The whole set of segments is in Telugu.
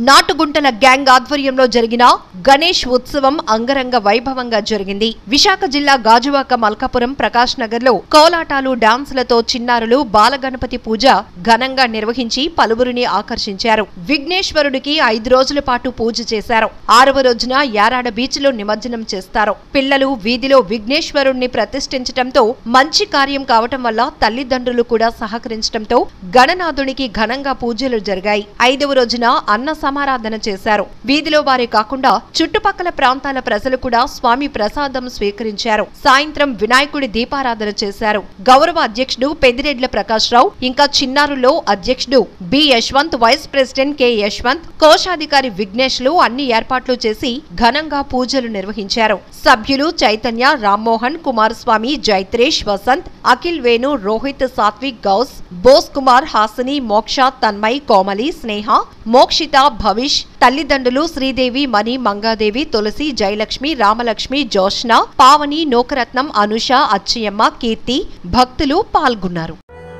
నాటుగుంటల గ్యాంగ్ ఆధ్వర్యంలో జరిగిన గణేష్ ఉత్సవం అంగరంగ వైభవంగా జరిగింది విశాఖ జిల్లా గాజువాక మల్కాపురం ప్రకాష్ నగర్ లో కోలాటాలు డాన్సులతో చిన్నారులు బాలగణపతి పూజ ఘనంగా నిర్వహించి పలువురిని ఆకర్షించారు విఘ్నేశ్వరుడికి ఐదు రోజుల పాటు పూజ చేశారు ఆరవ రోజున యారాడ బీచ్ లో నిమజ్జనం చేస్తారు పిల్లలు వీధిలో విఘ్నేశ్వరుణ్ణి ప్రతిష్ఠించటంతో మంచి కార్యం కావటం వల్ల తల్లిదండ్రులు కూడా సహకరించడంతో గణనాథునికి ఘనంగా పూజలు జరిగాయి ఐదవ రోజున అన్న సమారాధన చేశారు వీధిలో వారే కాకుండా చుట్టుపక్కల ప్రాంతాల ప్రజలు కూడా స్వామి ప్రసాదం స్వీకరించారు సాయంత్రం వినాయకుడి దీపారాధన చేశారు గౌరవ అధ్యక్షుడు పెద్దిరెడ్ల ప్రకాష్ రావు ఇంకా చిన్నారులో అధ్యక్షుడు B Yashwant vice president K Yashwant కోశాధికారి విఘ్నేష్లు అన్ని ఏర్పాట్లు చేసి ఘనంగా పూజలు నిర్వహించారు సభ్యులు చైతన్య రామ్మోహన్ కుమారస్వామి జైత్రేష్ వసంత్ అఖిల్ వేణు రోహిత్ సాత్విక్ గౌస్ బోస్ కుమార్ హాసిని మోక్ష తన్మయ్ కోమలి స్నేహ మోక్షిత భవిష్ తల్లిదండ్రులు శ్రీదేవి మణి మంగాదేవి తులసి జయలక్ష్మి రామలక్ష్మి జోష్న పావని నోకరత్నం అనుష అచ్చయమ్మ కీర్తి భక్తులు పాల్గొన్నారు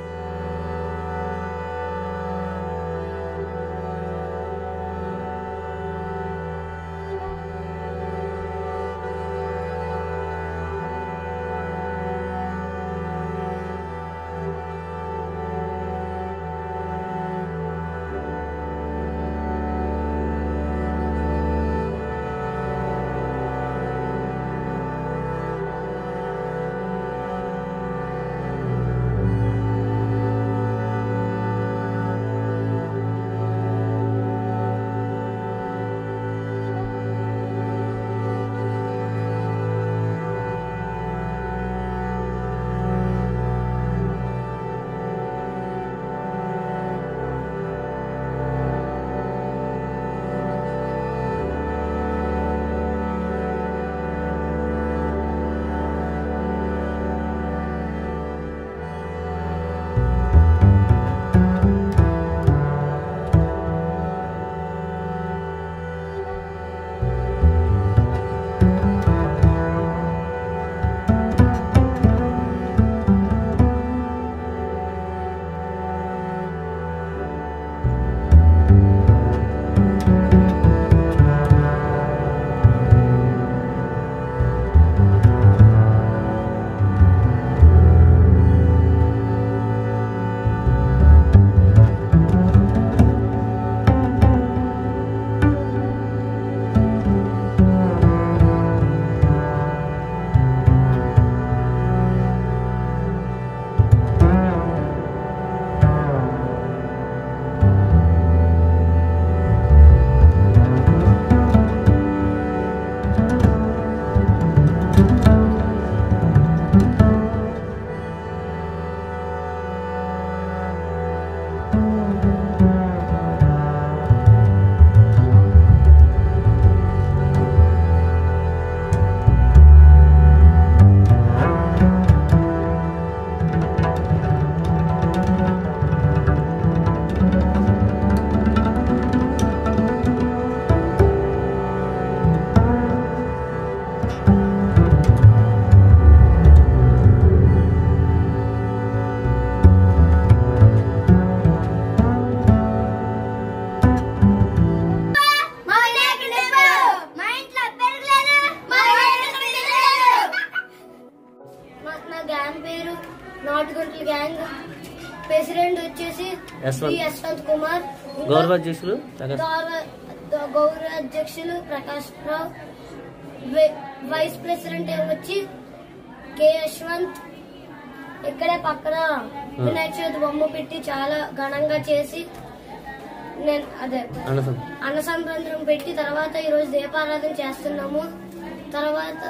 మా వినాయకుడు ఎప్పుడు? మా ఇంట్లో పెరగలేదు, మా వినాయకుడు తిరగలేదు. మా- నా గ్యాంగ్ పేరు నాటుగుంటల గ్యాంగ్ ప్రెసిడెంట్ వచ్చేసి యశ్వంత్. శ్రీ యశ్వంత్ కుమార్ ఇంకా గౌరవ అధ్యక్షులు ప్రకాష్ గౌరవ ద- గౌరవ అధ్యక్షులు ప్రకాష్ రావు వై- వైస్ ప్రెసిడెంట్ ఏమో వచ్చి కె యశ్వంత్ ఇక్కడే పక్కన వినాయక చవితి బొమ్మ పెట్టి చాలా ఘనంగా చేసి నేను అదే అనసం అన్న సంబంధం పెట్టి తర్వాత ఈరోజు దీపారాధన చేస్తున్నాము తర్వాత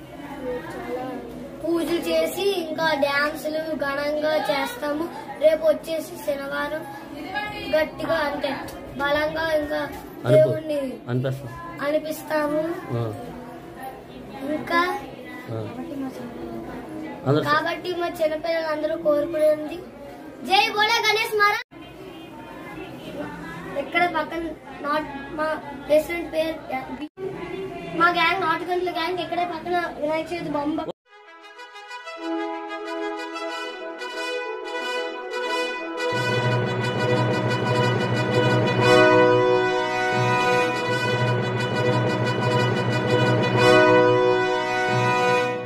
పూజలు చేసి ఇంకా డ్యాన్సులు ఘనంగా చేస్తాము రేపు వచ్చేసి శనివారం గట్టిగా అంటే బలంగా ఇంకా అనుపు దేవుణ్ణి అనిపిస్తాం అనిపిస్తాము ఆ, ఇంకా ఆ. అందరూ కాబట్టి మా చిన్నపిల్లలందరూ కోరుకునేది జై బోలా గణేష్ మారా ఇక్కడ పక్కన నాట్ మా ప్రెసిడెంట్ పేరు మా గ్యాంగ్ నాటుగంటల గ్యాంగ్ ఇక్కడే పక్కన వినాయక చవితి బొమ్మ